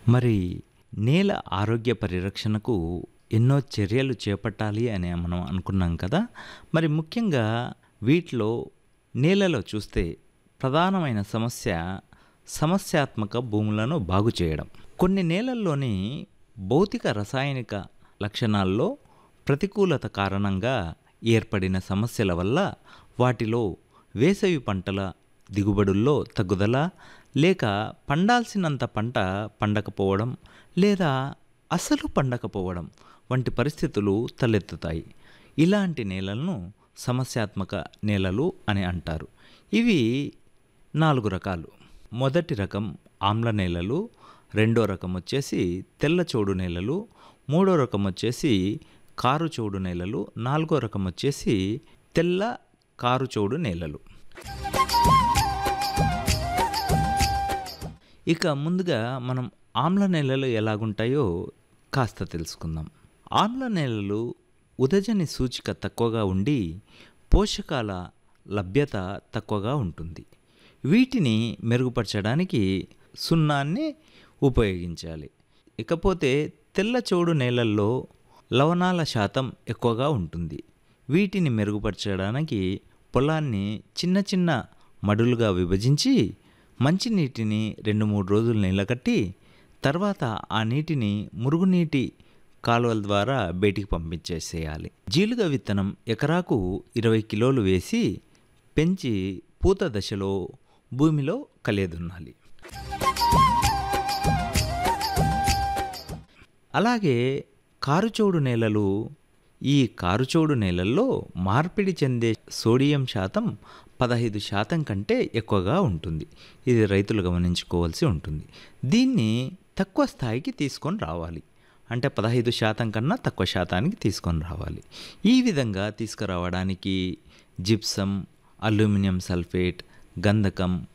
మరి నేల ఆరోగ్య పరిరక్షణకు ఎన్నో చర్యలు చేపట్టాలి అని మనం అనుకున్నాం కదా మరి ముఖ్యంగా వీటిలో నేలలో చూస్తే ప్రధానమైన సమస్య సమస్యాత్మక భూములను బాగు చేయడం కొన్ని నేలల్లోని భౌతిక రసాయనిక లక్షణాల్లో ప్రతికూలత కారణంగా ఏర్పడిన సమస్యల వల్ల వాటిలో వేసవి పంటల దిగుబడుల్లో తగ్గుదల లేక పండాల్సినంత పంట పండకపోవడం లేదా అసలు పండకపోవడం వంటి పరిస్థితులు తలెత్తుతాయి ఇలాంటి నేలలను సమస్యాత్మక నేలలు అని అంటారు ఇవి నాలుగు రకాలు మొదటి రకం ఆమ్ల నేలలు రెండో రకం వచ్చేసి తెల్ల చోడు నేలలు మూడో రకం వచ్చేసి కారు చోడు నేలలు నాలుగో రకం వచ్చేసి తెల్ల కారు చోడు నేలలు ఇక ముందుగా మనం ఆమ్ల నేలలు ఎలాగుంటాయో కాస్త తెలుసుకుందాం ఆమ్ల నేలలు ఉదజని సూచిక తక్కువగా ఉండి పోషకాల లభ్యత తక్కువగా ఉంటుంది వీటిని మెరుగుపరచడానికి సున్నాన్ని ఉపయోగించాలి ఇకపోతే తెల్ల చోడు నేలల్లో లవణాల శాతం ఎక్కువగా ఉంటుంది వీటిని మెరుగుపరచడానికి పొలాన్ని చిన్న చిన్న మడులుగా విభజించి మంచినీటిని రెండు మూడు రోజులు నిలకట్టి తర్వాత ఆ నీటిని మురుగునీటి కాలువల ద్వారా బయటికి పంపించేసేయాలి జీలుగ విత్తనం ఎకరాకు ఇరవై కిలోలు వేసి పెంచి పూత దశలో భూమిలో కలియదున్నాలి అలాగే కారుచోడు నేలలు ఈ కారుచోడు నేలల్లో మార్పిడి చెందే సోడియం శాతం పదహైదు శాతం కంటే ఎక్కువగా ఉంటుంది ఇది రైతులు గమనించుకోవాల్సి ఉంటుంది దీన్ని తక్కువ స్థాయికి తీసుకొని రావాలి అంటే పదహైదు శాతం కన్నా తక్కువ శాతానికి తీసుకొని రావాలి ఈ విధంగా తీసుకురావడానికి జిప్సం అల్యూమినియం సల్ఫేట్ గంధకం